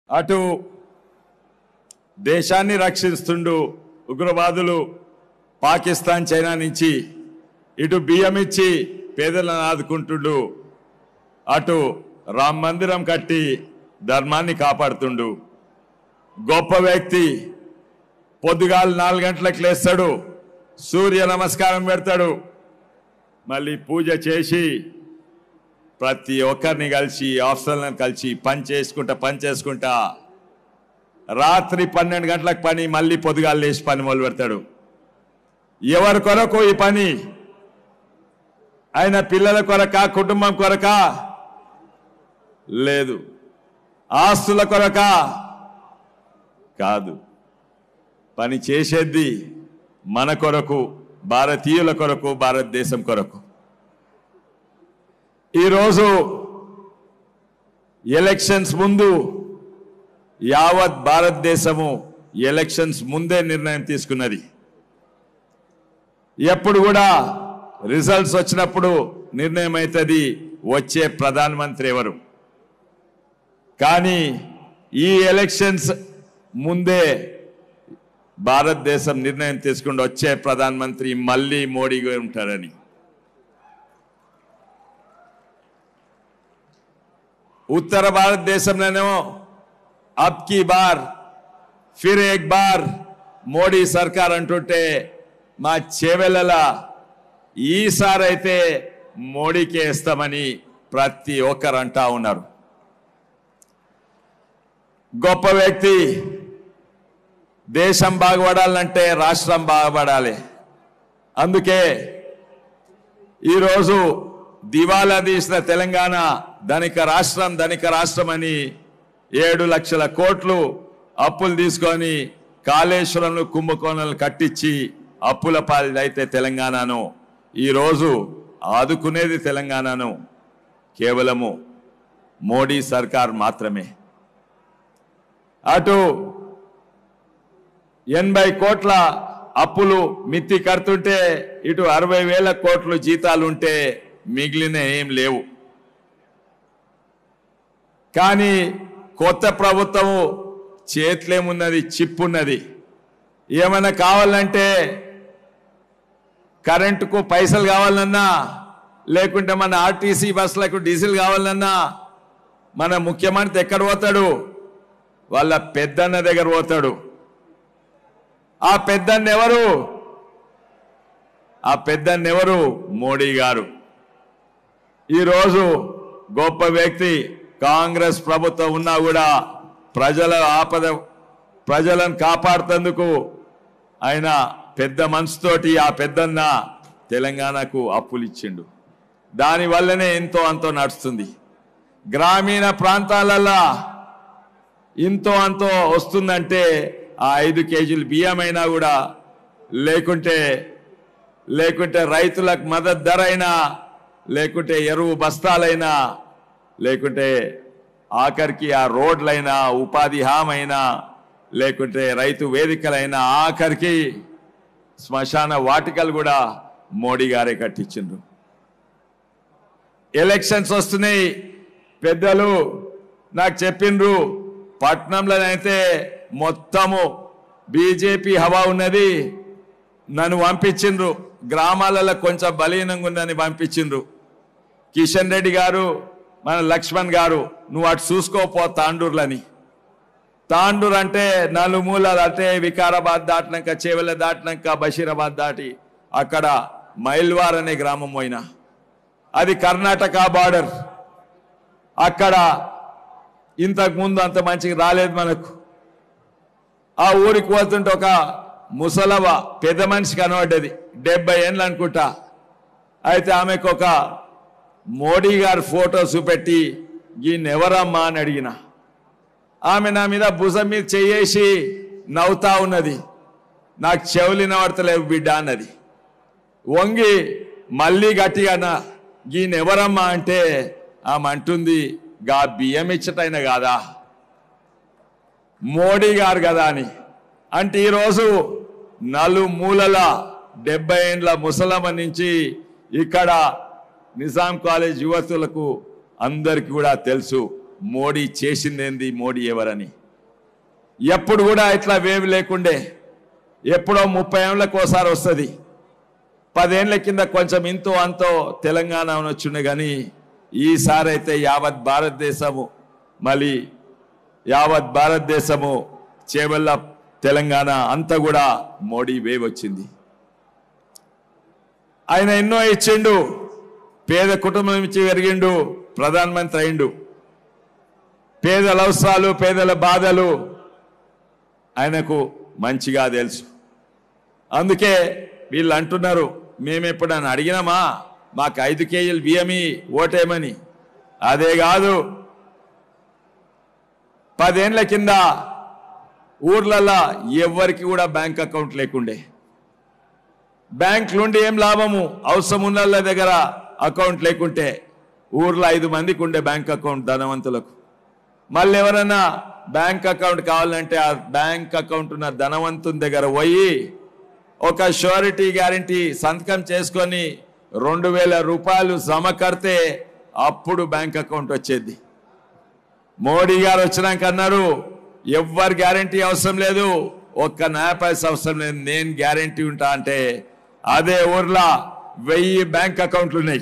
అటు దేశాన్ని రక్షిస్తుండు ఉగ్రవాదులు పాకిస్తాన్ చైనా నుంచి ఇటు బియ్యం ఇచ్చి పేదలను ఆదుకుంటుండు అటు రామ్ మందిరం కట్టి ధర్మాన్ని కాపాడుతుండు గొప్ప వ్యక్తి పొద్దుగాలు నాలుగు గంటలకు లేస్తాడు సూర్య నమస్కారం పెడతాడు మళ్ళీ పూజ చేసి ప్రతి ఒక్కరిని కలిసి ఆఫీసర్లను కలిసి పని చేసుకుంటా పని చేసుకుంటా రాత్రి పన్నెండు గంటలకు పని మళ్ళీ పొద్దుగాలు లేచి పని మొదలు పెడతాడు ఎవరి కొరకు ఈ పని ఆయన పిల్లల కొరక కుటుంబం కొరక లేదు ఆస్తుల కొరక కాదు పని చేసేది మన కొరకు భారతీయుల కొరకు భారతదేశం కొరకు ఈరోజు ఎలక్షన్స్ ముందు యావత్ భారతదేశము ఎలక్షన్స్ ముందే నిర్ణయం తీసుకున్నది ఎప్పుడు కూడా రిజల్ట్స్ వచ్చినప్పుడు నిర్ణయం అవుతుంది వచ్చే ప్రధానమంత్రి ఎవరు కానీ ఈ ఎలక్షన్స్ ముందే భారతదేశం నిర్ణయం తీసుకుంటూ వచ్చే ప్రధానమంత్రి మళ్ళీ మోడీగా ఉంటారని ఉత్తర భారతదేశంలోనేమో అబ్ కీ బార్ ఫిర్ ఏక్ బార్ మోడీ సర్కార్ అంటుంటే మా చేవెళ్ళల ఈసారైతే మోడీకే ఇస్తామని ప్రతి ఒక్కరు అంటా ఉన్నారు గొప్ప వ్యక్తి దేశం బాగుపడాలంటే రాష్ట్రం బాగుపడాలి అందుకే ఈరోజు దివాలా తీసిన తెలంగాణ ధనిక రాష్ట్రం ధనిక రాష్ట్రం అని ఏడు లక్షల కోట్లు అప్పులు తీసుకొని కాళేశ్వరంలో కుంభకోణాలు కట్టించి అప్పుల పాలైతే తెలంగాణను ఈరోజు ఆదుకునేది తెలంగాణను కేవలము మోడీ సర్కార్ మాత్రమే అటు ఎనభై కోట్ల అప్పులు మిత్తి కడుతుంటే ఇటు అరవై వేల కోట్లు జీతాలు ఉంటే మిగిలిన ఏం లేవు కానీ కొత్త ప్రభుత్వము చేతిలేమున్నది చిప్ ఉన్నది ఏమైనా కావాలంటే కరెంటుకు పైసలు కావాలన్నా లేకుంటే మన ఆర్టీసీ బస్సులకు డీజిల్ కావాలన్నా మన ముఖ్యమంత్రి ఎక్కడ పోతాడు వాళ్ళ పెద్దన్న దగ్గర పోతాడు ఆ పెద్దన్న ఎవరు ఆ పెద్దన్న ఎవరు మోడీ గారు ఈరోజు గొప్ప వ్యక్తి కాంగ్రెస్ ప్రభుత్వం ఉన్నా కూడా ప్రజల ఆపద ప్రజలను కాపాడుతందుకు ఆయన పెద్ద మనసుతోటి ఆ పెద్దన్న తెలంగాణకు అప్పులు ఇచ్చిండు దానివల్లనే ఎంతో అంతో నడుస్తుంది గ్రామీణ ప్రాంతాలల్లో ఇంతో అంతో వస్తుందంటే ఆ ఐదు కేజీలు బియ్యమైనా కూడా లేకుంటే లేకుంటే రైతులకు మద్దతు ధర అయినా లేకుంటే ఎరువు బస్తాలైనా లేకుంటే ఆఖరికి ఆ రోడ్లైనా ఉపాధి హామైనా లేకుంటే రైతు వేదికలైనా ఆఖరికి శ్మశాన వాటికలు కూడా మోడీ గారే కట్టించిండ్రు ఎలక్షన్స్ వస్తున్నాయి పెద్దలు నాకు చెప్పిండ్రు పట్నంలోనైతే మొత్తము బీజేపీ హవా ఉన్నది నన్ను పంపించిండ్రు గ్రామాలలో కొంచెం బలీనంగా ఉందని పంపించిండ్రు కిషన్ రెడ్డి గారు మన లక్ష్మణ్ గారు నువ్వు అటు చూసుకోపో తాండూర్లని తాండూర్ అంటే నలుమూలలు అంటే వికారాబాద్ దాటినాక చేవెళ్ళ దాటినాక బషీరాబాద్ దాటి అక్కడ మైల్వార్ అనే గ్రామం పోయినా అది కర్ణాటక బార్డర్ అక్కడ ఇంతకు ముందు అంత మంచిగా రాలేదు మనకు ఆ ఊరికి పోతుంటే ఒక ముసలవ పెద్ద మనిషి కనబడ్డది డెబ్బై ఏళ్ళు అనుకుంటా అయితే ఆమెకు ఒక మోడీ గారి ఫోటో చూపెట్టి ఈయన ఎవరమ్మా అని అడిగిన ఆమె నా మీద భుజం మీద చెయ్యేసి నవ్వుతా ఉన్నది నాకు చెవులు వినబడతలేవు బిడ్డ అన్నది వంగి మళ్ళీ గట్టిగా నా ఈయన ఎవరమ్మా అంటే ఆమె అంటుంది గా బియ్యం ఇచ్చటైన కాదా మోడీ గారు కదా అని అంటే ఈరోజు నలుమూలల డెబ్బై ఏండ్ల ముసలమ్మ నుంచి ఇక్కడ నిజాం కాలేజ్ యువతులకు అందరికి కూడా తెలుసు మోడీ చేసిందేంది మోడీ ఎవరని ఎప్పుడు కూడా ఇట్లా వేవ్ లేకుండే ఎప్పుడో ముప్పై ఏళ్ళకి ఒకసారి వస్తుంది పదేళ్ల కింద కొంచెం ఇంతో అంతో తెలంగాణ వచ్చిండే కానీ ఈసారి అయితే యావత్ భారతదేశము మళ్ళీ యావత్ భారతదేశము చేవల్ల తెలంగాణ అంతా కూడా మోడీ వేవ్ వచ్చింది ఆయన ఎన్నో ఇచ్చిండు పేద కుటుంబం నుంచి పెరిగిండు ప్రధానమంత్రి అయిండు పేదల అవసరాలు పేదల బాధలు ఆయనకు మంచిగా తెలుసు అందుకే వీళ్ళు అంటున్నారు మేము ఎప్పుడైనా అడిగినామా మాకు ఐదు కేజీలు బియ్యమి ఓటేమని అదే కాదు పదేండ్ల కింద ఊర్లల్లో ఎవ్వరికి కూడా బ్యాంక్ అకౌంట్ లేకుండే బ్యాంక్ నుండి ఏం లాభము అవసరం ఉన్న వాళ్ళ దగ్గర అకౌంట్ లేకుంటే ఊర్లో ఐదు మందికి ఉండే బ్యాంక్ అకౌంట్ ధనవంతులకు మళ్ళీ ఎవరైనా బ్యాంక్ అకౌంట్ కావాలంటే ఆ బ్యాంక్ అకౌంట్ ఉన్న ధనవంతుని దగ్గర పోయి ఒక షూరిటీ గ్యారంటీ సంతకం చేసుకొని రెండు వేల రూపాయలు జమ కడితే అప్పుడు బ్యాంక్ అకౌంట్ వచ్చేది మోడీ గారు వచ్చినాక అన్నారు ఎవ్వరు గ్యారంటీ అవసరం లేదు ఒక్క నయా పైసా అవసరం లేదు నేను గ్యారంటీ ఉంటా అంటే అదే ఊర్లో వెయ్యి బ్యాంక్ అకౌంట్లు ఉన్నాయి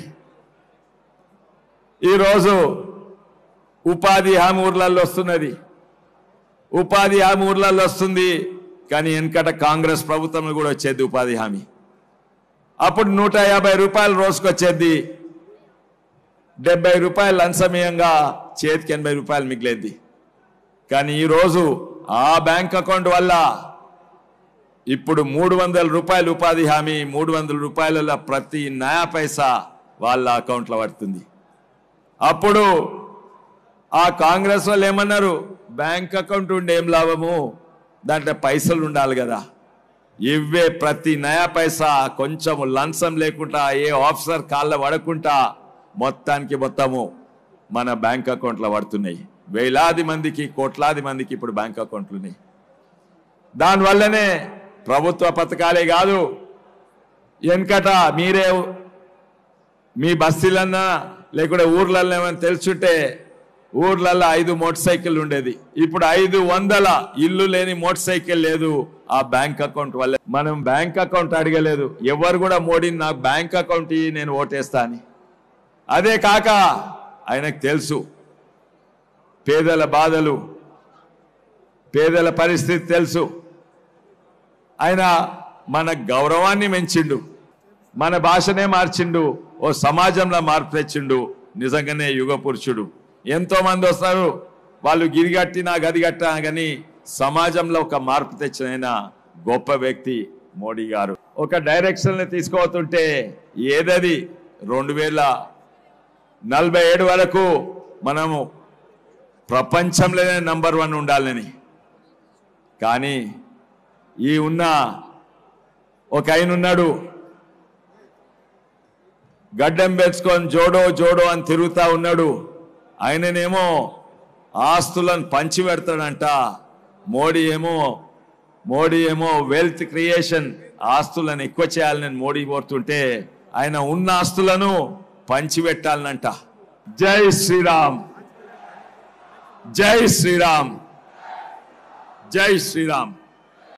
ఈరోజు ఉపాధి హామీ ఊర్లలో వస్తున్నది ఉపాధి హామీ ఊర్లలో వస్తుంది కానీ వెనకట కాంగ్రెస్ ప్రభుత్వం కూడా వచ్చేది ఉపాధి హామీ అప్పుడు నూట యాభై రూపాయలు రోజుకు వచ్చేది డెబ్బై రూపాయలు లంచమీయంగా చేతికి ఎనభై రూపాయలు మిగిలేది కానీ ఈరోజు ఆ బ్యాంక్ అకౌంట్ వల్ల ఇప్పుడు మూడు వందల రూపాయలు ఉపాధి హామీ మూడు వందల రూపాయల ప్రతి నయా పైసా వాళ్ళ అకౌంట్లో పడుతుంది అప్పుడు ఆ కాంగ్రెస్ వాళ్ళు ఏమన్నారు బ్యాంక్ అకౌంట్ ఉండి ఏం లాభము దాంట్లో పైసలు ఉండాలి కదా ఇవే ప్రతి నయా పైసా కొంచెం లంచం లేకుండా ఏ ఆఫీసర్ కాళ్ళ పడకుండా మొత్తానికి మొత్తము మన బ్యాంక్ అకౌంట్లో పడుతున్నాయి వేలాది మందికి కోట్లాది మందికి ఇప్పుడు బ్యాంక్ అకౌంట్లు ఉన్నాయి దానివల్లనే ప్రభుత్వ పథకాలే కాదు వెనకట మీరే మీ బస్తీలన్నా లేకుంటే ఊర్లలో ఏమైనా తెలుసుంటే ఊర్లలో ఐదు మోటార్ సైకిల్ ఉండేది ఇప్పుడు ఐదు వందల ఇల్లు లేని మోటార్ సైకిల్ లేదు ఆ బ్యాంక్ అకౌంట్ వల్ల మనం బ్యాంక్ అకౌంట్ అడగలేదు ఎవరు కూడా మోడీని నాకు బ్యాంక్ అకౌంట్ ఇయ్యి నేను ఓటేస్తా అని అదే కాక ఆయనకు తెలుసు పేదల బాధలు పేదల పరిస్థితి తెలుసు ఆయన మన గౌరవాన్ని పెంచిండు మన భాషనే మార్చిండు ఓ సమాజంలో మార్పు తెచ్చిండు నిజంగానే యుగ పురుషుడు ఎంతో మంది వస్తారు వాళ్ళు గిరిగట్టినా గదిగట్టినా కానీ సమాజంలో ఒక మార్పు తెచ్చిన ఆయన గొప్ప వ్యక్తి మోడీ గారు ఒక డైరెక్షన్ తీసుకోతుంటే ఏదది రెండు వేల నలభై ఏడు వరకు మనము ప్రపంచంలోనే నంబర్ వన్ ఉండాలని కానీ ఈ ఉన్న ఒక ఆయన ఉన్నాడు గడ్డం పెంచుకొని జోడో జోడో అని తిరుగుతా ఉన్నాడు ఆయననేమో ఆస్తులను పంచి పెడతాడంట మోడీ ఏమో మోడీ ఏమో వెల్త్ క్రియేషన్ ఆస్తులను ఎక్కువ చేయాలని మోడీ కోరుతుంటే ఆయన ఉన్న ఆస్తులను పంచి పెట్టాలనంట జై శ్రీరామ్ జై శ్రీరామ్ జై శ్రీరామ్